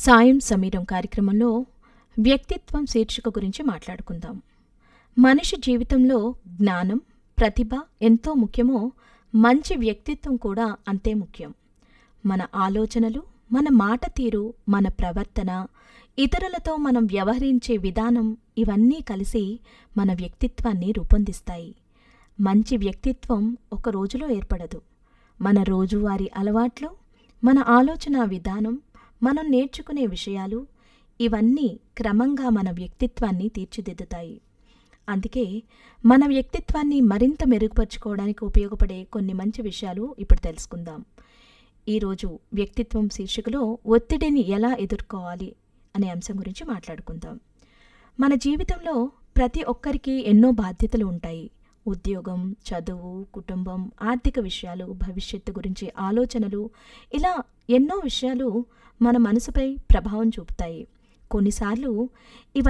సాయం సమీరం కార్యక్రమంలో వ్యక్తిత్వం శీర్షిక గురించి మాట్లాడుకుందాం మనిషి జీవితంలో జ్ఞానం ప్రతిభ ఎంతో ముఖ్యమో మంచి వ్యక్తిత్వం కూడా అంతే ముఖ్యం మన ఆలోచనలు మన మాట తీరు మన ప్రవర్తన ఇతరులతో మనం వ్యవహరించే విధానం ఇవన్నీ కలిసి మన వ్యక్తిత్వాన్ని రూపొందిస్తాయి మంచి వ్యక్తిత్వం ఒక రోజులో ఏర్పడదు మన రోజువారీ అలవాట్లు మన ఆలోచన విధానం మనం నేర్చుకునే విషయాలు ఇవన్నీ క్రమంగా మన వ్యక్తిత్వాన్ని తీర్చిదిద్దుతాయి అందుకే మన వ్యక్తిత్వాన్ని మరింత మెరుగుపరుచుకోవడానికి ఉపయోగపడే కొన్ని మంచి విషయాలు ఇప్పుడు తెలుసుకుందాం ఈరోజు వ్యక్తిత్వం శీర్షికలో ఒత్తిడిని ఎలా ఎదుర్కోవాలి అనే అంశం గురించి మాట్లాడుకుందాం మన జీవితంలో ప్రతి ఒక్కరికి ఎన్నో బాధ్యతలు ఉంటాయి ఉద్యోగం చదువు కుటుంబం ఆర్థిక విషయాలు భవిష్యత్తు గురించి ఆలోచనలు ఇలా ఎన్నో విషయాలు మన మనసుపై ప్రభావం చూపుతాయి కొన్నిసార్లు ఇవ